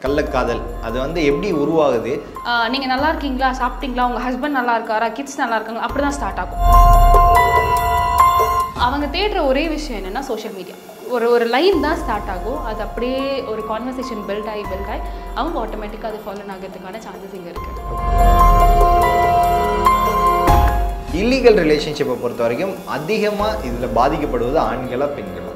கள்ளக்காதல் அது வந்து எப்படி உருவாகுது ஆஹ் நீங்க நல்லா இருக்கீங்களா சாப்பிட்டீங்களா உங்க ஹஸ்பண்ட் நல்லா இருக்காரா கிட்ஸ் நல்லா இருக்காங்க அப்படிதான் ஸ்டார்ட் ஆகும் அவங்க தேடுற ஒரே விஷயம் என்னன்னா சோஷியல் மீடியா ஒரு ஒரு லைன் தான் ஸ்டார்ட் ஆகும் அது அப்படியே ஒரு கான்வர்சேஷன் பில்ட் ஆகி பில்ட் ஆகி அவங்க ஆட்டோமேட்டிக்காக அது ஃபாலோ ஆகிறதுக்கான சான்சஸ் இங்கே இருக்கு இல்லீகல் ரிலேஷன்ஷிப்பை பொறுத்த வரைக்கும் அதிகமாக இதில் பாதிக்கப்படுவது ஆண்களா பெண்களா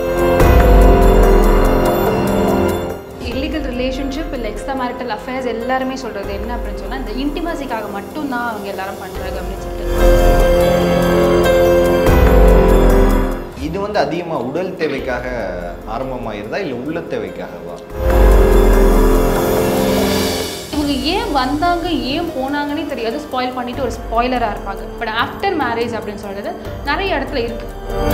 இல்லீகல் ரிலேஷன்ஷிப் இல்லை எக்ஸ்ட்ரா மேரிட்டல் அஃபேர்ஸ் எல்லாருமே சொல்கிறது என்ன அப்படின்னு சொன்னால் இந்த இன்டிமசிக்காக மட்டும்தான் அவங்க எல்லாரும் பண்ணுறாங்க அப்படின்னு சொல்லிட்டு இது வந்து அதிகமாக உடல் தேவைக்காக ஆரம்பமாயிருந்தா இல்லை உள்ள தேவைக்காகவா இவங்க ஏன் வந்தாங்க ஏன் போனாங்கன்னே தெரியாது ஸ்பாயில் பண்ணிட்டு ஒரு ஸ்பாய்லராக இருப்பாங்க பட் ஆஃப்டர் மேரேஜ் அப்படின்னு சொல்றது நிறைய இடத்துல இருக்கு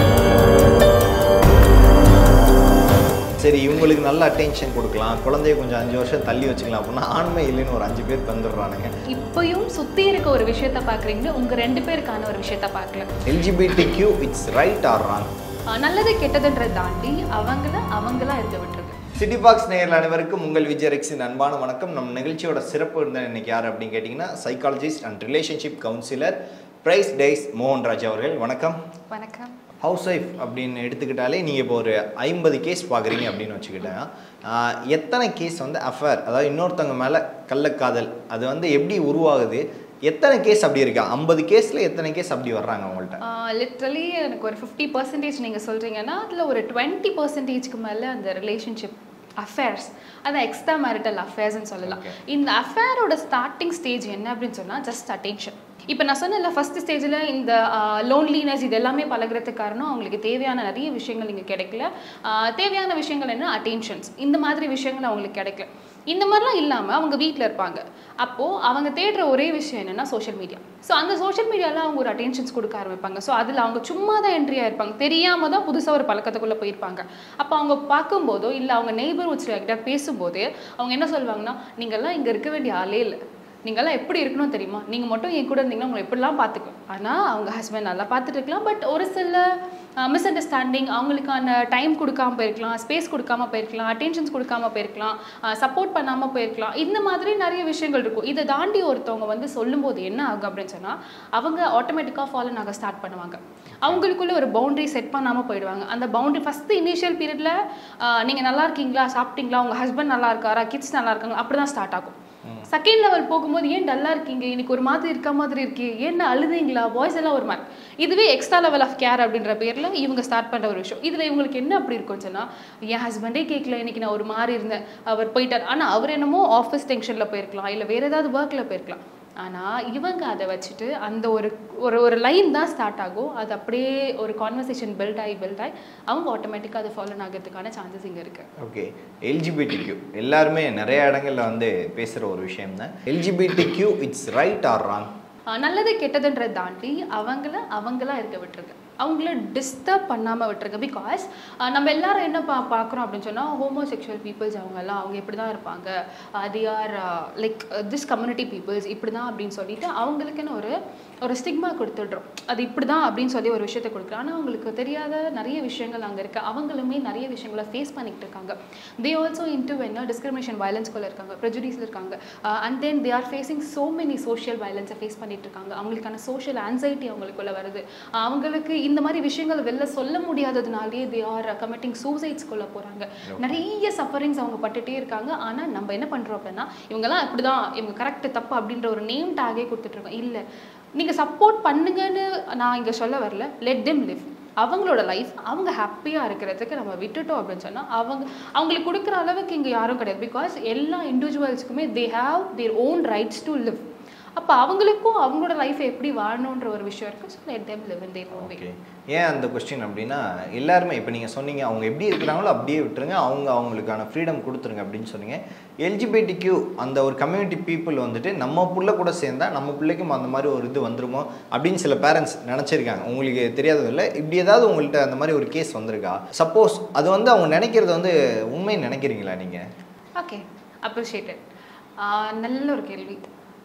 சரி இவங்களுக்கு நல்ல அட்டென்ஷன் கொடுக்கலாம் குழந்தைய கொஞ்சம் அஞ்சு வருஷம் தள்ளி வச்சுக்கலாம் அப்படின்னா ஆண்மை இல்லைன்னு ஒரு அஞ்சு பேர் தந்துடுறானுங்க இப்பயும் சுற்றி இருக்க ஒரு விஷயத்த பார்க்குறீங்க உங்கள் ரெண்டு பேருக்கான ஒரு விஷயத்த பார்க்கல LGBT Q it's right or wrong ஆஹ் நல்லது கெட்டதுன்றதை தாண்டி அவங்கள அவங்களா இருக்க விட்டுருக்கு சிட்டி பாக்ஸ் நேயர்கள் அனைவருக்கும் உங்கள் விஜய் ரெக்ஸின் அன்பான வணக்கம் நம்ம நிகழ்ச்சியோட சிறப்பு இருந்த இன்னைக்கு யார் அப்படின்னு கேட்டிங்கன்னா சைக்காலஜிஸ்ட் அண்ட் ரிலேஷன்ஷிப் கவுன்சிலர் பிரைஸ் டேஸ் மோகன் ராஜ் அவர்கள் வணக்கம் வணக்கம் ஹவுஸ் ஒய்ஃப் அப்படின்னு எடுத்துக்கிட்டாலே நீங்கள் இப்போ ஒரு ஐம்பது கேஸ் பார்க்குறீங்க அப்படின்னு வச்சுக்கிட்டேன் ஆஹ் எத்தனை கேஸ் வந்து அஃபேர் அதாவது இன்னொருத்தவங்க மேலே கள்ளக்காதல் அது வந்து எப்படி உருவாகுது எத்தனை கேஸ் அப்படி இருக்கா ஐம்பது கேஸில் எத்தனை கேஸ் அப்படி வர்றாங்க அவங்கள்ட்ட லிட்ரலி எனக்கு ஒரு ஃபிஃப்டி பர்சன்டேஜ் நீங்கள் சொல்கிறீங்கன்னா அதில் ஒரு டுவெண்ட்டி பர்சன்டேஜ்க்கு மேலே அந்த ரிலேஷன்ஷிப் அஃபேர்ஸ் அதான் எக்ஸ்ட்ரா மேரிட்டல் அஃபேர்ஸ்னு சொல்லலாம் இந்த அஃபேரோட ஸ்டார்டிங் ஸ்டேஜ் என்ன அப்படின்னு சொன்னால் ஜஸ்ட் அட்டென்ஷன் இப்போ நான் சொன்னேன்ல ஃபர்ஸ்ட் ஸ்டேஜில் இந்த லோன்லினஸ் இது எல்லாமே பழகுறதுக்கு காரணம் அவங்களுக்கு தேவையான நிறைய விஷயங்கள் இங்கே கிடைக்கல ஆஹ் தேவையான விஷயங்கள் என்ன அட்டென்ஷன்ஸ் இந்த மாதிரி விஷயங்கள் அவங்களுக்கு கிடைக்கல இந்த மாதிரிலாம் இல்லாமல் அவங்க வீட்டில் இருப்பாங்க அப்போது அவங்க தேடுற ஒரே விஷயம் என்னென்னா சோஷியல் மீடியா ஸோ அந்த சோஷியல் மீடியாவில் அவங்க ஒரு அட்டென்ஷன்ஸ் கொடுக்க ஆரம்பிப்பாங்க ஸோ அதில் அவங்க சும்மா தான் என்ட்ரி ஆயிருப்பாங்க தெரியாமல் தான் புதுசாக ஒரு பழக்கத்துக்குள்ளே போயிருப்பாங்க அப்போ அவங்க பார்க்கும்போதோ இல்லை அவங்க நெய்பர்ஹுட்ஸ் கிட்ட பேசும்போது அவங்க என்ன சொல்லுவாங்கன்னா நீங்கள்லாம் இங்கே இருக்க வேண்டிய ஆளே இல்லை நீங்கள்லாம் எப்படி இருக்கணும் தெரியுமா நீங்கள் மட்டும் என் கூட இருந்தீங்கன்னா உங்களை எப்படிலாம் பார்த்துக்கலாம் ஆனால் அவங்க ஹஸ்பண்ட் நல்லா பார்த்துட்டு இருக்கலாம் பட் ஒரு சில மிஸ் அண்டர்ஸ்டாண்டிங் அவங்களுக்கான டைம் கொடுக்காம போயிருக்கலாம் ஸ்பேஸ் கொடுக்காம போயிருக்கலாம் அட்டென்ஷன்ஸ் கொடுக்காம போயிருக்கலாம் சப்போர்ட் பண்ணாமல் போயிருக்கலாம் இந்த மாதிரி நிறைய விஷயங்கள் இருக்கும் இதை தாண்டி ஒருத்தவங்க வந்து சொல்லும்போது என்ன ஆகும் அப்படின்னு சொன்னால் அவங்க ஆட்டோமேட்டிக்காக ஃபாலோ ஆக ஸ்டார்ட் பண்ணுவாங்க அவங்களுக்குள்ள ஒரு பவுண்டரி செட் பண்ணாமல் போயிடுவாங்க அந்த பவுண்டரி ஃபஸ்ட்டு இனிஷியல் பீரியடில் நீங்கள் நல்லா இருக்கீங்களா சாப்பிட்டீங்களா உங்கள் ஹஸ்பண்ட் நல்லா இருக்காரா கிட்ஸ் நல்லா இருக்காங்க அப்படி தான் ஸ்டார்ட் ஆகும் செகண்ட் லெவல் போகும்போது ஏன் டல்லாக இருக்கீங்க இன்னைக்கு ஒரு மாதிரி இருக்க மாதிரி இருக்கே ஏன் அழுதுங்களா வாய்ஸ் எல்லாம் ஒரு மாதிரி இதுவே எக்ஸ்ட்ரா லெவல் ஆஃப் கேர் அப்படின்ற பேரில் இவங்க ஸ்டார்ட் பண்ணுற ஒரு விஷயம் இதில் இவங்களுக்கு என்ன அப்படி இருக்கும்னு சொன்னால் என் ஹஸ்பண்டே கேட்கல இன்னைக்கு நான் ஒரு மாதிரி இருந்தேன் அவர் போயிட்டார் ஆனால் அவர் என்னமோ ஆஃபீஸ் டென்ஷனில் போயிருக்கலாம் இல்லை வேறு ஏதாவது ஒர்க்கில் போயிருக்கலாம் ஆனால் இவங்க அதை வச்சுட்டு அந்த ஒரு ஒரு ஒரு லைன் தான் ஸ்டார்ட் ஆகும் அது அப்படியே ஒரு கான்வர்சேஷன் பில்ட் ஆகி பில்ட் ஆகி அவங்க ஆட்டோமேட்டிக்காக அது ஃபாலோ ஆகிறதுக்கான சான்சஸ் இங்கே இருக்குது ஓகே எல்ஜிபிடி கியூ எல்லாருமே நிறைய இடங்கள்ல வந்து பேசுகிற ஒரு விஷயம் தான் LGBT Q it's right or wrong ஆஹ் நல்லது கெட்டதுன்றதை தாண்டி அவங்கள அவங்களா இருக்க விட்டுருங்க அவங்கள டிஸ்டர்ப் பண்ணாமல் விட்டுருங்க பிகாஸ் நம்ம எல்லாரும் என்ன பா பார்க்குறோம் அப்படின்னு சொன்னால் ஹோமோசெக்ஷுவல் பீப்புள்ஸ் அவங்கெல்லாம் அவங்க இப்படி தான் இருப்பாங்க they are like this community peoples இப்படி தான் அப்படின்னு சொல்லிட்டு அவங்களுக்குன்னு ஒரு ஒரு ஸ்டிக்மா கொடுத்துடுறோம் அது இப்படி தான் அப்படின்னு சொல்லி ஒரு விஷயத்தை கொடுக்குறோம் ஆனால் அவங்களுக்கு தெரியாத நிறைய விஷயங்கள் அங்கே இருக்குது அவங்களுமே நிறைய விஷயங்களை ஃபேஸ் பண்ணிக்கிட்டு இருக்காங்க தே ஆல்சோ இன்டு என்ன டிஸ்கிரிமினேஷன் வயலன்ஸ்குள்ளே இருக்காங்க ப்ரெஜுடிஸில் இருக்காங்க and then they are facing so many social வயலன்ஸை ஃபேஸ் பண்ணிட்டு இருக்காங்க அவங்களுக்கான சோஷியல் ஆன்சைட்டி அவங்களுக்குள்ள வருது அஹ் அவங்களுக்கு இந்த மாதிரி விஷயங்கள் வெளில சொல்ல முடியாததுனாலே தே ஆர் கமிட்டிங் சூசைட்ஸ்குள்ளே போகிறாங்க நிறைய சஃபரிங்ஸ் அவங்க பட்டுட்டே இருக்காங்க ஆனால் நம்ம என்ன பண்ணுறோம் அப்படின்னா இவங்கெல்லாம் இப்படி தான் இவங்க கரெக்ட் தப்பு அப்படின்ற ஒரு நேம் டேகே கொடுத்துட்ருக்கோம் இல்லை நீங்கள் சப்போர்ட் பண்ணுங்கன்னு நான் இங்கே சொல்ல வரல லெட் தெம் லிவ் அவங்களோட லைஃப் அவங்க ஹாப்பியாக இருக்கிறதுக்கு நம்ம விட்டுட்டோம் அப்படின்னு சொன்னால் அவங்க அவங்களுக்கு கொடுக்குற அளவுக்கு இங்கே யாரும் கிடையாது பிகாஸ் எல்லா இண்டிவிஜுவல்ஸ்க்குமே they have their own rights to live அப்போ அவங்களுக்கும் அவங்களோட லைஃப்பை எப்படி வாழணுன்ற ஒரு விஷயம் இருக்குது so let them live in their own way okay ஏன் அந்த கொஸ்டின் அப்படின்னா எல்லாருமே இப்போ நீங்கள் சொன்னீங்க அவங்க எப்படி இருக்கிறாங்களோ அப்படியே விட்டுருங்க அவங்க அவங்களுக்கான ஃப்ரீடம் கொடுத்துருங்க அப்படின்னு சொன்னீங்க எல்ஜிபிடி கியூ அந்த ஒரு கம்யூனிட்டி பீப்புள் வந்துட்டு நம்ம புள்ள கூட சேர்ந்தா நம்ம பிள்ளைக்கும் அந்த மாதிரி ஒரு இது வந்துருமோ அப்படின்னு சில பேரண்ட்ஸ் நினச்சிருக்காங்க உங்களுக்கு தெரியாதது இல்லை இப்படி ஏதாவது உங்கள்கிட்ட அந்த மாதிரி ஒரு கேஸ் வந்திருக்கா சப்போஸ் அது வந்து அவங்க நினைக்கிறது வந்து உண்மை நினைக்கிறீங்களா நீங்கள் ஓகே அப்ரிஷியேட்டட் நல்ல ஒரு கேள்வி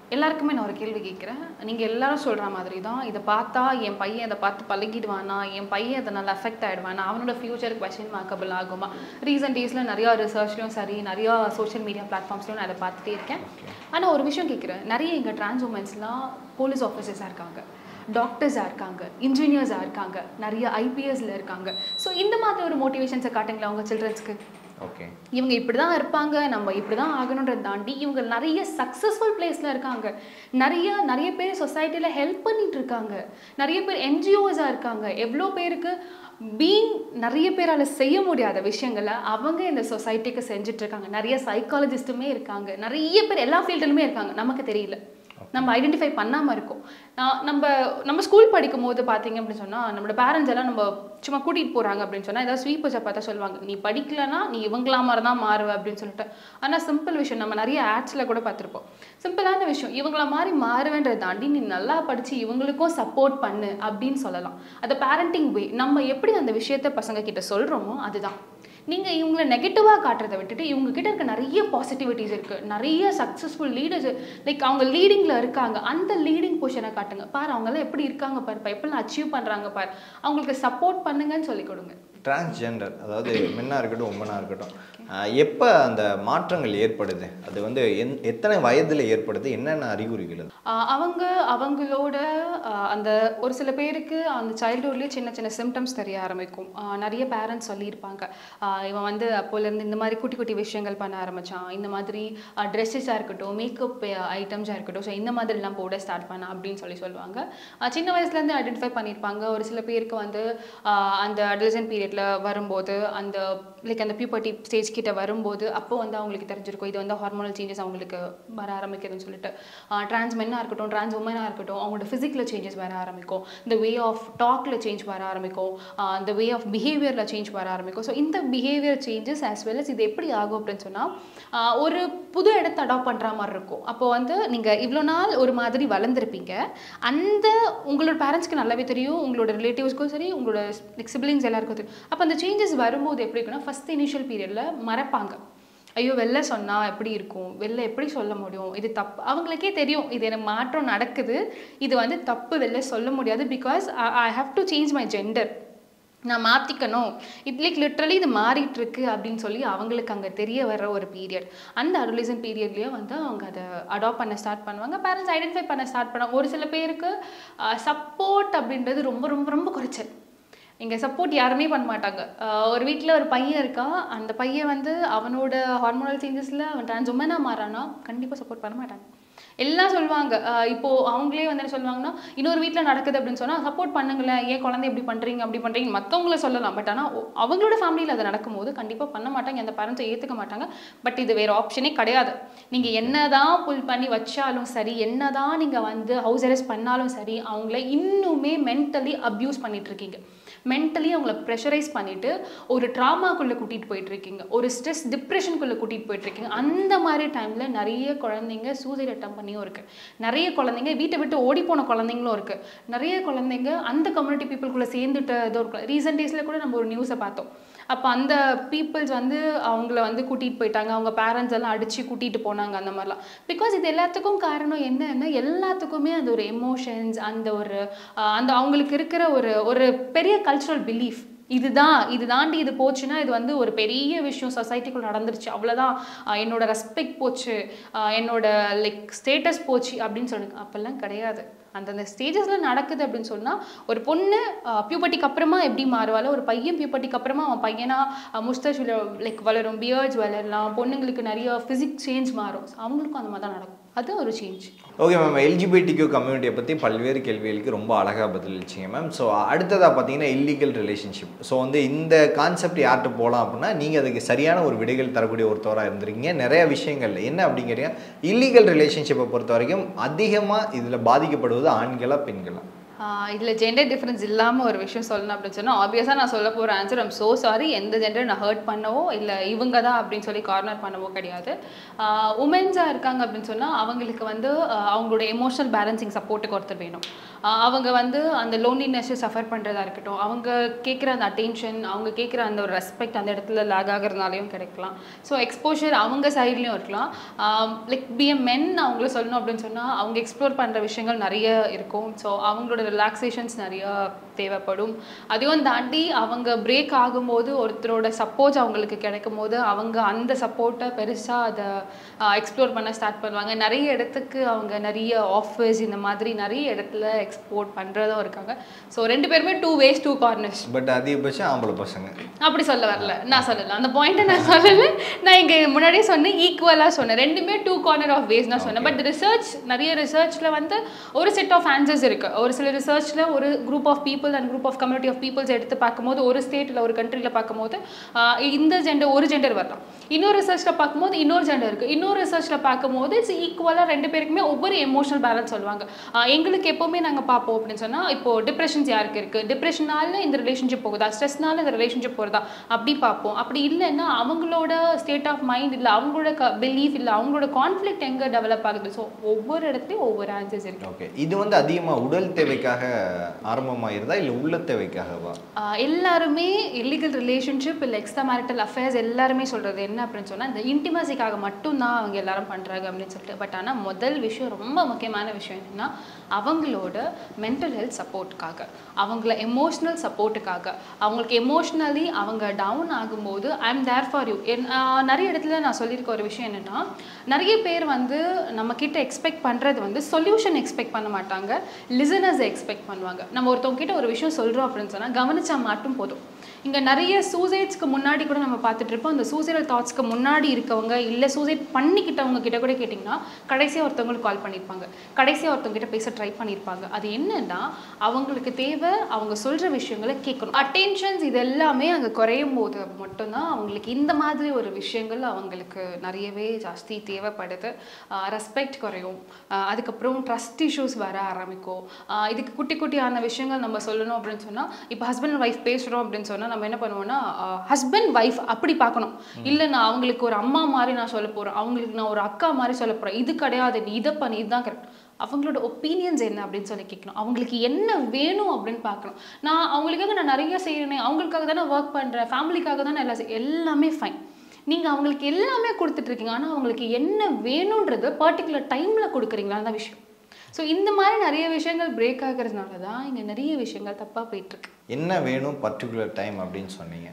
எல்லாருக்குமே நான் ஒரு கேள்வி கேட்குறேன் நீங்கள் எல்லாரும் சொல்கிற மாதிரி தான் இதை பார்த்தா என் பையன் இதை பார்த்து பழகிடுவானா என் பையன் அதை நல்லா அஃபெக்ட் ஆகிடுவானா அவனோட ஃபியூச்சருக்கு கொஷின் மார்க்கபிள் ஆகுமா ரீசெண்ட் டேஸில் நிறையா ரிசர்ச்லையும் சரி நிறையா சோஷியல் மீடியா பிளாட்ஃபார்ம்ஸ்லையும் நான் அதை பார்த்துட்டே இருக்கேன் ஆனால் ஒரு விஷயம் கேட்குறேன் நிறைய எங்கள் டிரான்ஸ் உமன்ஸ்லாம் போலீஸ் ஆஃபீஸர்ஸாக இருக்காங்க டாக்டர்ஸாக இருக்காங்க இன்ஜினியர்ஸாக இருக்காங்க நிறைய ஐபிஎஸ்ல இருக்காங்க ஸோ இந்த மாதிரி ஒரு மோட்டிவேஷன்ஸை காட்டுங்களா உங்கள் சில்ட்ரன்ஸ்க்கு ஓகே இவங்க இப்படி தான் இருப்பாங்க நம்ம இப்படி தான் ஆகணுன்றதை தாண்டி இவங்க நிறைய சக்ஸஸ்ஃபுல் பிளேஸில் இருக்காங்க நிறைய நிறைய பேர் சொசைட்டியில் ஹெல்ப் பண்ணிட்டு இருக்காங்க நிறைய பேர் என்ஜிஓஸாக இருக்காங்க எவ்வளோ பேருக்கு பீங் நிறைய பேரால் செய்ய முடியாத விஷயங்களை அவங்க இந்த சொசைட்டிக்கு செஞ்சுட்டு இருக்காங்க நிறைய சைக்காலஜிஸ்ட்டுமே இருக்காங்க நிறைய பேர் எல்லா ஃபீல்டுலுமே இருக்காங்க நமக்கு தெரியல நம்ம ஐடென்டிஃபை பண்ணாமல் இருக்கோம் நான் நம்ம நம்ம ஸ்கூல் படிக்கும் போது பார்த்தீங்க அப்படின்னு சொன்னால் நம்மளோட பேரண்ட்ஸ் எல்லாம் நம்ம சும்மா கூட்டிகிட்டு போகிறாங்க அப்படின்னு சொன்னால் ஏதாவது ஸ்வீப்பர்ஸை பார்த்தா சொல்லுவாங்க நீ படிக்கலனா நீ இவங்களா மாதிரி தான் மாறுவ அப்படின்னு சொல்லிட்டு ஆனால் சிம்பிள் விஷயம் நம்ம நிறைய ஆட்ஸில் கூட பார்த்துருப்போம் சிம்பிளான விஷயம் இவங்கள மாதிரி மாறுவேன்றதை தாண்டி நீ நல்லா படித்து இவங்களுக்கும் சப்போர்ட் பண்ணு அப்படின்னு சொல்லலாம் அது பேரண்டிங் வே நம்ம எப்படி அந்த விஷயத்த பசங்க கிட்ட சொல்கிறோமோ அதுதான் நீங்கள் இவங்களை நெகட்டிவாக காட்டுறதை விட்டுட்டு இவங்க கிட்ட இருக்க நிறைய பாசிட்டிவிட்டிஸ் இருக்குது நிறைய சக்ஸஸ்ஃபுல் லீடர்ஸ் லைக் அவங்க லீடிங்கில் இருக்காங்க அந்த லீடிங் பொசிஷனை காட்டுங்க பாரு அவங்கெல்லாம் எப்படி இருக்காங்க பாரு இப்போ எப்படிலாம் அச்சீவ் பண்ணுறாங்க பாரு அவங்களுக்கு சப்போர்ட் பண்ணுங்கன்னு சொல்லி கொடுங்க டிரான்ஸ்ஜெண்டர் அதாவது மென்னாக இருக்கட்டும் உமனாக இருக்கட்டும் எப்போ அந்த மாற்றங்கள் ஏற்படுது அது வந்து என் எத்தனை வயதில் ஏற்படுது என்னென்ன அறிகுறிகள் அது ஆஹ் அவங்க அவங்களோட ஆஹ் அந்த ஒரு சில பேருக்கு அந்த சைல்டுஹுட்லேயே சின்ன சின்ன சிம்டம்ஸ் தெரிய ஆரம்பிக்கும் ஆஹ் நிறைய பேரண்ட்ஸ் சொல்லியிருப்பாங்க ஆஹ் இவன் வந்து அப்போலேருந்து இந்த மாதிரி குட்டி குட்டி விஷயங்கள் பண்ண ஆரம்பிச்சான் இந்த மாதிரி ட்ரெஸ்ஸஸாக இருக்கட்டும் மேக்கப் ஐட்டம்ஸாக இருக்கட்டும் ஸோ இந்த மாதிரிலாம் போட ஸ்டார்ட் பண்ண அப்படின்னு சொல்லி சொல்லுவாங்க ஆஹ் சின்ன வயசுலேருந்து ஐடென்டிஃபை பண்ணியிருப்பாங்க ஒரு சில பேருக்கு வந்து ஆஹ் அந்த அடல்சன் பீரியடில் வரும்போது அந்த லைக் அந்த பியூபர்ட்டி ஸ்டேஜ் கிட்ட வரும்போது அப்போ வந்து அவங்களுக்கு தெரிஞ்சிருக்கும் இது வந்து ஹார்மோனல் சேஞ்சஸ் அவங்களுக்கு வர ஆரம்பிக்குதுன்னு சொல்லிட்டு ட்ரான்ஸ் மென்னாக இருக்கட்டும் ட்ரான்ஸ் உமனாக இருக்கட்டும் அவங்களோட ஃபிசிக்கில் சேஞ்சஸ் வர ஆரம்பிக்கும் இந்த வே ஆஃப் டாக்ல சேஞ்ச் வர ஆரம்பிக்கும் இந்த வே ஆஃப் பிஹேவியரில் சேஞ்ச் வர ஆரம்பிக்கும் ஸோ இந்த behaviour changes as well as இது எப்படி ஆகும் அப்படின்னு சொன்னால் ஒரு புது இடத்த அடாப்ட் பண்ணுற மாதிரி இருக்கும் அப்போ வந்து நீங்கள் இவ்வளோ நாள் ஒரு மாதிரி வளர்ந்துருப்பீங்க அந்த உங்களோட பேரண்ட்ஸ்க்கு நல்லாவே தெரியும் உங்களோட ரிலேட்டிவ்ஸ்க்கும் சரி உங்களோட சிப்ளிங்ஸ் எல்லாருக்கும் தெரியும் அப்போ அந்த சேஞ்சஸ் வரும்போது எப்படி இருக்குன்னா ஃபஸ்ட் இனிஷியல் பீரியடில் மறப்பாங்க ஐயோ வெளில சொன்னால் எப்படி இருக்கும் வெளில எப்படி சொல்ல முடியும் இது தப்பு அவங்களுக்கே தெரியும் இது எனக்கு மாற்றம் நடக்குது இது வந்து தப்பு வெளில சொல்ல முடியாது because I have to change my gender நான் மாற்றிக்கணும் இட் லைக் லிட்ரலி இது மாறிட்டு இருக்கு அப்படின்னு சொல்லி அவங்களுக்கு அங்கே தெரிய வர ஒரு பீரியட் அந்த அடலிசன் பீரியட்லேயே வந்து அவங்க அதை அடாப்ட் பண்ண ஸ்டார்ட் பண்ணுவாங்க பேரண்ட்ஸ் ஐடென்டிஃபை பண்ண ஸ்டார்ட் பண்ணுவாங்க ஒரு சில பேருக்கு சப்போர்ட் அப்படின்றது ரொம்ப ரொம்ப ரொம்ப குறைச்சல் இங்கே சப்போர்ட் யாருமே பண்ண மாட்டாங்க ஆஹ் ஒரு வீட்டில் ஒரு பையன் இருக்கான் அந்த பையன் வந்து அவனோட ஹார்மோனல் சேஞ்சஸில் அவன் ட்ரான்ஸ் உமனாக மாறானா கண்டிப்பாக சப்போர்ட் பண்ண மாட்டாங்க எல்லாம் சொல்லுவாங்க ஆஹ் இப்போ அவங்களே வந்து என்ன சொல்லுவாங்கன்னா இன்னொரு வீட்டில் நடக்குது அப்படின்னு சொன்னால் சப்போர்ட் பண்ணுங்களேன் ஏன் குழந்தை இப்படி பண்ணுறீங்க அப்படி பண்ணுறீங்க மற்றவங்கள சொல்லலாம் பட் ஆனால் அவங்களோட ஃபேமிலியில் அது நடக்கும்போது கண்டிப்பாக பண்ண மாட்டாங்க அந்த பேரண்ட்ஸை ஏற்றுக்க மாட்டாங்க பட் இது வேறு ஆப்ஷனே கிடையாது நீங்கள் என்னதான் புல் பண்ணி வச்சாலும் சரி என்னதான் நீங்கள் வந்து ஹவுஸ் அரெஸ்ட் பண்ணாலும் சரி அவங்கள இன்னுமே மென்டலி அப்யூஸ் பண்ணிட்டு இருக்கீங்க மென்டலி அவங்கள ப்ரெஷரைஸ் பண்ணிட்டு ஒரு ட்ராமாக்குள்ளே கூட்டிகிட்டு போயிட்டு இருக்கீங்க ஒரு ஸ்ட்ரெஸ் டிப்ரெஷனுக்குள்ளே கூட்டிகிட்டு போயிட்டு இருக்கீங்க அந்த மாதிரி டைமில் நிறைய குழந்தைங்க சூசைட் அட்டம் பண்ணியும் இருக்கு நிறைய குழந்தைங்க வீட்டை விட்டு ஓடி போன குழந்தைங்களும் இருக்கு நிறைய குழந்தைங்க அந்த கம்யூனிட்டி பீப்புளுக்குள்ளே சேர்ந்துட்டு இதோ இருக்கு ரீசெண்ட் டேஸில் கூட நம்ம ஒரு நியூஸை பார்த்தோம் அப்போ அந்த பீப்புள்ஸ் வந்து அவங்கள வந்து கூட்டிகிட்டு போயிட்டாங்க அவங்க பேரண்ட்ஸ் எல்லாம் அடித்து கூட்டிகிட்டு போனாங்க அந்த மாதிரிலாம் பிகாஸ் இது எல்லாத்துக்கும் காரணம் என்னன்னா எல்லாத்துக்குமே அந்த ஒரு எமோஷன்ஸ் அந்த ஒரு ஆஹ், அந்த அவங்களுக்கு இருக்கிற ஒரு ஒரு பெரிய கல்ச்சுரல் பிலீஃப் இதுதான் இது தாண்டி இது போச்சுன்னா இது வந்து ஒரு பெரிய விஷயம் சொசைட்டிக்குள்ள நடந்துருச்சு அவ்வளோதான் ஆஹ், என்னோட ரெஸ்பெக்ட் போச்சு ஆஹ், என்னோட லைக் ஸ்டேட்டஸ் போச்சு அப்படின்னு சொல்லுங்க அப்போல்லாம் கிடையாது அந்தந்த ஸ்டேஜஸில் நடக்குது அப்படின்னு சொன்னால் ஒரு பொண்ணு பியூபர்ட்டிக்கு அப்புறமா எப்படி மாறுவாளோ ஒரு பையன் பியூபர்ட்டிக்கு அப்புறமா அவன் பையனா முஸ்தச் லைக் வளரும் பியர்ட்ஸ் வளரலாம் பொண்ணுங்களுக்கு நிறைய ஃபிசிக் சேஞ்ச் மாறும் அவங்களுக்கும் அந்த மாதிரி தான் நடக்கும் அது ஒரு சேஞ்ச் ஓகே மேம் எல்ஜிபிடிக்யூ கம்யூனிட்டியை பற்றி பல்வேறு கேள்விகளுக்கு ரொம்ப அழகாக பதிலளிச்சிங்க மேம் ஸோ அடுத்ததாக பார்த்தீங்கன்னா இல்லீகல் ரிலேஷன்ஷிப் ஸோ வந்து இந்த கான்செப்ட் யார்கிட்ட போகலாம் அப்படின்னா நீங்கள் அதுக்கு சரியான ஒரு விடைகள் தரக்கூடிய ஒருத்தவராக இருந்திருக்கீங்க நிறைய விஷயங்கள் என்ன அப்படிங்கிறீங்க இல்லீகல் ரிலேஷன்ஷிப்பை பொறுத்த வரைக்கும் அதிகமாக இதில் பாதிக்கப்படுவது ஆண்களா பெண்களா இதில் ஜெண்டர் டிஃப்ரென்ஸ் இல்லாமல் ஒரு விஷயம் சொல்லணும் அப்படின்னு சொன்னால் ஆப்வியஸாக நான் சொல்ல போகிற ஆன்சர் ஐம் ஸோ சாரி எந்த ஜெண்டர் நான் ஹர்ட் பண்ணவோ இல்லை இவங்க தான் அப்படின்னு சொல்லி கார்னர் பண்ணவோ கிடையாது உமன்ஸாக இருக்காங்க அப்படின்னு சொன்னால் அவங்களுக்கு வந்து ஆஹ் அவங்களோட எமோஷனல் பேலன்சிங் சப்போர்ட்டுக்கு ஒருத்தர் வேணும் ஆஹ் அவங்க வந்து அந்த லோன்லினஸ்ஸை சஃபர் பண்ணுறதா இருக்கட்டும் அவங்க கேட்குற அந்த அட்டென்ஷன் அவங்க கேட்குற அந்த ஒரு ரெஸ்பெக்ட் அந்த இடத்துல லேக் ஆகிறதுனாலையும் கிடைக்கலாம் ஸோ எக்ஸ்போஷர் அவங்க சைட்லேயும் இருக்கலாம் லைக் பிஎம் மென் அவங்கள சொல்லணும் அப்படின்னு சொன்னால் அவங்க எக்ஸ்ப்ளோர் பண்ணுற விஷயங்கள் நிறைய இருக்கும் ஸோ அவங்களோட ரிலாக்ஸேஷன்ஸ் நிறைய தேவைப்படும் அதையும் தாண்டி அவங்க பிரேக் ஆகும்போது ஒருத்தரோட சப்போர்ட் அவங்களுக்கு கிடைக்கும் போது அவங்க அந்த சப்போர்ட்டை பெருசாக அதை எக்ஸ்ப்ளோர் பண்ண ஸ்டார்ட் பண்ணுவாங்க நிறைய இடத்துக்கு அவங்க நிறைய ஆஃபர்ஸ் இந்த மாதிரி நிறைய இடத்துல எக்ஸ்போர்ட் பண்ணுறதும் இருக்காங்க ஸோ ரெண்டு பேருமே two ways two corners but அதிகபட்சம் ஆம்பளை பசங்க அப்படி சொல்ல வரல நான் சொல்லல அந்த பாயிண்ட்டை நான் சொல்லல நான் இங்கே முன்னாடியே சொன்னேன் ஈக்குவலாக சொன்னேன் ரெண்டுமே டூ கார்னர் ஆஃப் வேஸ் நான் சொன்னேன் பட் ரிசர்ச் நிறைய ரிசர்ச்சில் வந்து ஒரு செட் ஆஃப் ஆன்சர்ஸ் இருக்கு ஒரு சில ரிசர்ச்சில் ஒரு group of people and group of community of peoples எடுத்து பார்க்கும்போது ஒரு ஸ்டேட்டில் ஒரு கண்ட்ரியில் பார்க்கும்போது ஆஹ் இந்த ஜெண்டர் ஒரு ஜெண்டர் வரலாம் இன்னொரு ரிசர்ச்சில் பார்க்கும்போது இன்னொரு ஜெண்டர் இருக்குது இன்னொரு ரிசர்ச்சில் பார்க்கும்போது இட்ஸ் ஈக்குவலாக ரெண்டு பேருக்குமே ஒவ்வொரு எமோஷனல் பேலன்ஸ் சொல்லுவாங்க ஆஹ் எங்களுக்கு எப்போவுமே நாங்கள் பார்ப்போம் அப்படின்னு சொன்னால் இப்போ டிப்ரெஷன்ஸ் யாருக்கு இருக்குது டிப்ரெஷனால இந்த ரிலேஷன்ஷிப் போகுதா ஸ்ட்ரெஸ்னால இந்த ரிலேஷன்ஷிப் போகிறதா அப்படி பார்ப்போம் அப்படி இல்லைன்னா அவங்களோட ஸ்டேட் ஆஃப் மைண்ட் இல்லை அவங்களோட க பிலீஃப் இல்லை அவங்களோட கான்ஃப்ளிக்ட் எங்கே டெவலப் ஆகுது ஸோ ஒவ்வொரு இடத்துலையும் ஒவ்வொரு ஆன்சர்ஸ் இருக்கு ஓகே இது வந்து அதிகமாக உடல் தேவைக்காக ஆரம்பமாயிருதா இல்லை உள்ள தேவைக்காகவா ஆஹ் எல்லாருமே இல்லீகல் ரிலேஷன்ஷிப் இல்லை எக்ஸ்ட்ரா மேரிட்டல் அஃபேர்ஸ் எல்லாருமே சொல்கிறது என்ன அப்படின்னு சொன்னால் இந்த இன்டிமசிக்காக மட்டும்தான் அவங்க எல்லாரும் பண்ணுறாங்க அப்படின்னு சொல்லிட்டு பட் ஆனால் முதல் விஷயம் ரொம்ப முக்கியமான விஷயம் என்னன்னா அவங்களோட மென்டல் ஹெல்த் சப்போர்ட்டுக்காக அவங்கள எமோஷ்னல் சப்போர்ட்டுக்காக அவங்களுக்கு எமோஷ்னலி அவங்க டவுன் ஆகும்போது I am there for you நிறைய இடத்துல நான் சொல்லியிருக்க ஒரு விஷயம் என்னென்னா நிறைய பேர் வந்து நம்ம கிட்ட எக்ஸ்பெக்ட் பண்ணுறது வந்து சொல்யூஷன் எக்ஸ்பெக்ட் பண்ண மாட்டாங்க லிசனர்ஸ் எக்ஸ்பெக்ட் பண்ணுவாங்க நம்ம ஒருத்தவங்க கிட்ட ஒரு விஷயம் சொல்கிறோம் அப்படின்னு சொன்னால் கவனிச்சா மட்டும் போதும் இங்கே நிறைய சூசைட்ஸ்க்கு முன்னாடி கூட நம்ம பார்த்துட்டு இருப்போம் அந்த சூசைடல் தாட்ஸ்க்கு முன்னாடி இருக்கவங்க இல்லை சூசைட் பண்ணிக்கிட்டவங்க கிட்ட கூட கேட்டிங்கன்னா கடைசியாக ஒருத்தவங்களுக்கு கால் பண்ணியிருப்பாங்க கடைசியாக ஒருத்தவங்க கிட்ட பேச ட்ரை பண்ணியிருப்பாங்க அது என்னன்னா அவங்களுக்கு தேவை அவங்க சொல்கிற விஷயங்களை கேட்கணும் அட்டென்ஷன்ஸ் இது எல்லாமே அங்கே குறையும் போது மட்டும்தான் அவங்களுக்கு இந்த மாதிரி ஒரு விஷயங்கள் அவங்களுக்கு நிறையவே ஜாஸ்தி தேவைப்படுது ரெஸ்பெக்ட் குறையும் ஆஹ் அதுக்கப்புறம் ட்ரஸ்ட் இஷ்யூஸ் வர ஆரம்பிக்கும் ஆஹ் இதுக்கு குட்டி குட்டியான விஷயங்கள் நம்ம சொல்லணும் அப்படின்னு சொன்னால் இப்போ ஹஸ்பண்ட் அண்ட் ஒய்ஃப் பேசுகிறோம் அப்படின்னு சொன்னால் நம்ம என்ன பண்ணுவோம்னா ஹஸ்பண்ட் ஒய்ஃப் அப்படி பார்க்கணும் இல்லை நான் அவங்களுக்கு ஒரு அம்மா மாதிரி நான் சொல்ல போகிறேன் அவங்களுக்கு நான் ஒரு அக்கா மாதிரி சொல்ல போகிறேன் இது கிடையாது நீ இதை பண்ணி இதுதான் கரெக்ட் அவங்களோட ஒப்பீனியன்ஸ் என்ன அப்படின்னு சொல்லி கேட்கணும் அவங்களுக்கு என்ன வேணும் அப்படின்னு பார்க்கணும் நான் அவங்களுக்காக நான் நிறைய செய்கிறேனே அவங்களுக்காக தானே ஒர்க் பண்ணுறேன் ஃபேமிலிக்காக தானே எல்லாம் செய் எல்லாமே ஃபைன் நீங்கள் அவங்களுக்கு எல்லாமே கொடுத்துட்ருக்கீங்க ஆனால் அவங்களுக்கு என்ன வேணுன்றது பர்டிகுலர் டைமில் கொடுக்குறீங்களா தான் விஷயம் ஸோ இந்த மாதிரி நிறைய விஷயங்கள் பிரேக் ஆகிறதுனால தான் இங்கே நிறைய விஷயங்கள் தப்பாக போயிட்டுருக்கு என்ன வேணும் பர்டிகுலர் டைம் அப்படின்னு சொன்னீங்க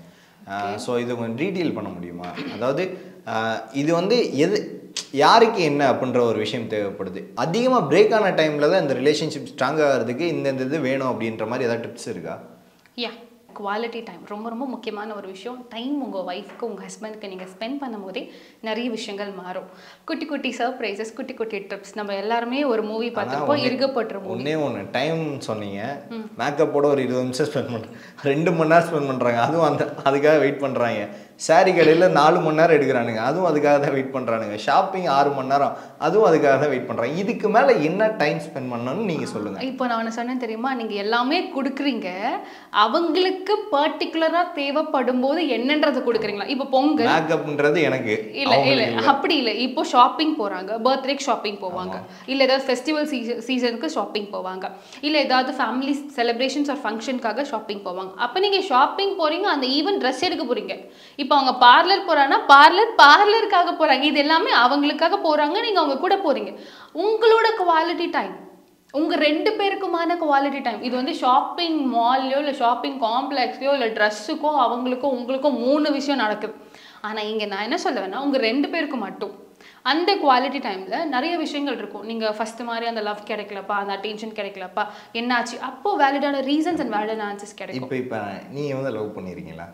ஸோ இது கொஞ்சம் டீட்டெயில் பண்ண முடியுமா அதாவது ஆஹ் இது வந்து எது யாருக்கு என்ன அப்படின்ற ஒரு விஷயம் தேவைப்படுது அதிகமாக பிரேக் ஆன டைமில் தான் இந்த ரிலேஷன்ஷிப் ஸ்ட்ராங் ஆகிறதுக்கு இந்த இந்த இது வேணும் அப்படின்ற மாதிரி ஏதாவது டிப்ஸ் இருக்கா யா குவாலிட்டி டைம் ரொம்ப ரொம்ப முக்கியமான ஒரு விஷயம் டைம் உங்கள் ஒய்ஃப்க்கு உங்கள் ஹஸ்பண்ட்க்கு நீங்கள் ஸ்பெண்ட் பண்ணும்போதே நிறைய விஷயங்கள் மாறும் குட்டி குட்டி சர்ப்ரைசஸ் குட்டி குட்டி ட்ரிப்ஸ் நம்ம எல்லாருமே ஒரு மூவி பார்த்துருப்போம் ஒண்ணே- இருக்கப்பட்ட மூவி ஒண்ணே ஒன்று டைம் சொன்னீங்க மேக்கப்போட ஒரு இருபது நிமிஷம் ஸ்பெண்ட் பண்ணுறேன் ரெண்டு மணி நேரம் ஸ்பெண்ட் பண்ணுறாங்க அதுவும் அந்த அதுக்காக வெயிட் பண்ணுறாங்க சாரி கடையில் நாலு மணி நேரம் எடுக்கிறானுங்க அதுவும் அதுக்காக தான் வெயிட் பண்ணுறானுங்க ஷாப்பிங் ஆறு மணி நேரம் அதுவும் அதுக்காக தான் வெயிட் பண்ணுறாங்க இதுக்கு மேலே என்ன டைம் ஸ்பெண்ட் பண்ணணும்னு நீங்கள் சொல்லுங்கள் இப்போ நான் ஒன்று சொன்னேன் தெரியுமா நீங்கள் எல்லாமே கொடுக்குறீங்க அவங்களுக்கு பர்டிகுலராக தேவைப்படும் போது என்னன்றதை கொடுக்குறீங்களா இப்போ பொங்கல் மேக்கப்ன்றது எனக்கு இல்ல இல்ல அவங்களுக்கு அப்படி இல்ல இப்போ ஷாப்பிங் போறாங்க பர்த்டேக்கு ஷாப்பிங் போவாங்க இல்ல ஏதாவது ஃபெஸ்டிவல் சீசனுக்கு ஷாப்பிங் போவாங்க இல்ல ஏதாவது ஃபேமிலி செலிப்ரேஷன்ஸ் ஆர் ஃபங்க்ஷனுக்காக ஷாப்பிங் போவாங்க அப்ப நீங்க ஷாப்பிங் போறீங்க அந்த ஈவன் ட்ரெஸ் எடுக்க போறீங்க இப்போ அவங்க பார்லர் போறாங்கன்னா பார்லர் பார்லருக்காக போறாங்க இது எல்லாமே அவங்களுக்காக போறாங்க நீங்க அவங்க கூட போறீங்க உங்களோட குவாலிட்டி டைம் உங்க ரெண்டு பேருக்குமான குவாலிட்டி டைம் இது வந்து ஷாப்பிங் மால்லையோ இல்லை ஷாப்பிங் காம்ப்ளெக்ஸ்லையோ இல்லை ட்ரெஸ்ஸுக்கோ அவங்களுக்கும் உங்களுக்கும் மூணு விஷயம் நடக்குது ஆனா இங்க நான் என்ன சொல்லுவேன்னா உங்க ரெண்டு பேருக்கு மட்டும் அந்த குவாலிட்டி டைம்ல நிறைய விஷயங்கள் இருக்கும் நீங்க ஃபர்ஸ்ட் மாதிரி அந்த லவ் கிடைக்கலப்பா அந்த அட்டென்ஷன் கிடைக்கலப்பா என்னாச்சு அப்போ வேலிடான ரீசன்ஸ் அண்ட் வேலிடான ஆன்சர்ஸ் கிடைக்கும் இப்போ இப்போ நீங்கள் வந்து லவ் பண்ணியிருக்கீங்களா